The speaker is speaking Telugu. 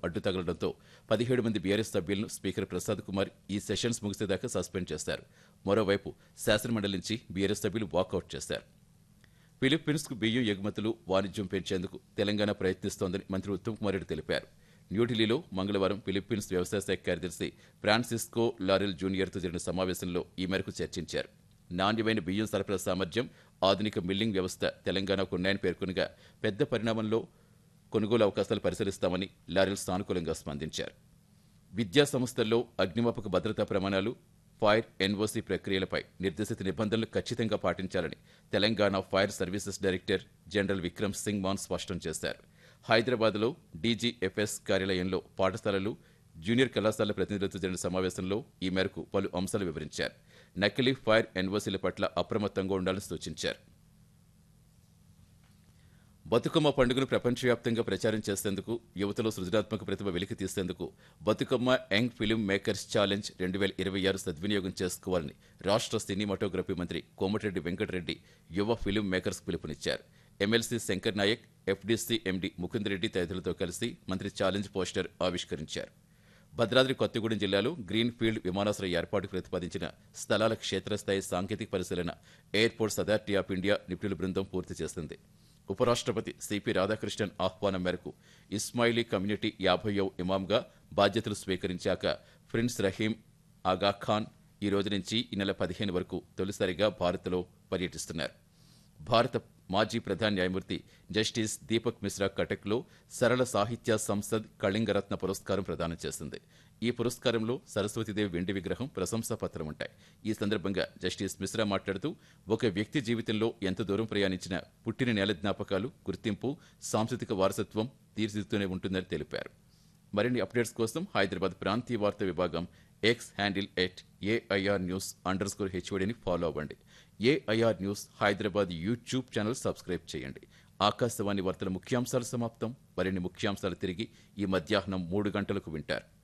అడ్డు తగలడంతో పదిహేడు మంది బీఆర్ఎస్ సభ్యులను స్పీకర్ ప్రసాద్ కుమార్ ఈ సెషన్స్ ముగిసేదాకా సస్పెండ్ చేశారు మరోవైపు శాసనమండలి నుంచి బీఆర్ఎస్ సభ్యులు వాకౌట్ చేశారు ఫిలిప్పీన్స్కు బియ్యం ఎగుమతులు వాణిజ్యం పెంచేందుకు తెలంగాణ ప్రయత్నిస్తోందని మంత్రి ఉత్తమ్ కుమార్ రెడ్డి తెలిపారు న్యూఢిల్లీలో మంగళవారం ఫిలిప్పీన్స్ వ్యవసాయ శాఖ కార్యదర్శి ఫ్రాన్సిస్కో లారెల్ జూనియర్తో జరిగిన సమావేశంలో ఈ మేరకు చర్చించారు నాణ్యమైన బియ్యం సరఫరా సామర్థ్యం ఆధునిక మిల్లింగ్ వ్యవస్థ తెలంగాణకు ఉన్నాయని పేర్కొనగా పెద్ద పరిణామంలో కొనుగోలు అవకాశాలు పరిశీలిస్తామని లారెల్ సానుకూలంగా స్పందించారు విద్యా సంస్థల్లో అగ్నిమాపక భద్రతా ప్రమాణాలు ఫైర్ ఎన్ఓసీ ప్రక్రియలపై నిర్దేశిత నిబంధనలు ఖచ్చితంగా పాటించాలని Telangana fire services director general Vikram Singh Mann స్పష్టం చేశారు హైదరాబాద్లో డీజీఎఫ్ఎస్ కార్యాలయంలో పాఠశాలలు జూనియర్ కళాశాల ప్రతినిధులతో జరిగిన సమావేశంలో ఈ మేరకు పలు అంశాలు వివరించారు నకిలీ ఫైర్ ఎన్ఓసీల పట్ల అప్రమత్తంగా ఉండాలని సూచించారు బతుకమ్మ పండుగను ప్రపంచవ్యాప్తంగా ప్రచారం చేసేందుకు యువతలో సృజనాత్మక ప్రతిభ వెలికి తీసేందుకు Bathukamma young film makers challenge రెండు వేల ఇరవై ఆరు సద్వినియోగం చేసుకోవాలని రాష్ట్ర సినిమాటోగ్రఫీ మంత్రి కోమటిరెడ్డి వెంకటరెడ్డి యువ ఫిలిం మేకర్స్ పిలుపునిచ్చారు MLC Shankar Naik FDC MD Mukundareddy తదితరులతో కలిసి మంత్రి ఛాలెంజ్ పోస్టర్ ఆవిష్కరించారు భద్రాద్రి కొత్తగూడెం జిల్లాలో గ్రీన్ ఫీల్డ్ విమానాశ్రయ ఏర్పాటుకు ప్రతిపాదించిన స్థలాల క్షేత్రస్థాయి సాంకేతిక పరిశీలన ఎయిర్పోర్ట్స్ అథారిటీ ఆఫ్ ఇండియా నిపుణుల బృందం పూర్తి చేసింది ఉపరాష్ట్రపతి సిపి రాధాకృష్ణన్ ఆహ్వానం మేరకు ఇస్మాయిలీ కమ్యూనిటీ యాభైవ ఇమాంగా బాధ్యతలు స్వీకరించాక ప్రిన్స్ రహీం ఆగా ఖాన్ ఈ రోజు నుంచి ఈ నెల పదిహేను వరకు తొలిసారిగా భారత్లో పర్యటిస్తున్నారు భారత మాజీ ప్రధాన న్యాయమూర్తి జస్టిస్ దీపక్ మిశ్రా కటక్లో సరళ సాహిత్య సంసద్ కళింగరత్న పురస్కారం ప్రదానం చేసింది ఈ పురస్కారంలో సరస్వతీదేవి వెండి విగ్రహం ప్రశంసా పత్రం ఉంటాయి ఈ సందర్భంగా జస్టిస్ మిశ్రా మాట్లాడుతూ ఒక వ్యక్తి జీవితంలో ఎంత దూరం ప్రయాణించినా పుట్టిన నేల జ్ఞాపకాలు గుర్తింపు సాంస్కృతిక వారసత్వం తీర్చిదిద్దుతూనే ఉంటుందని తెలిపారు మరిన్ని అప్డేట్స్ కోసం హైదరాబాద్ ప్రాంతీయ వార్తా విభాగం X handle at AIR news underscore హెచ్ఓడిని ఫాలో అవ్వండి AIR news Hyderabad YouTube channel subscribe చేయండి ఆకాశవాణి వార్తల ముఖ్యాంశాలు సమాప్తం మరిన్ని ముఖ్యాంశాలు తిరిగి ఈ మధ్యాహ్నం మూడు గంటలకు వింటారు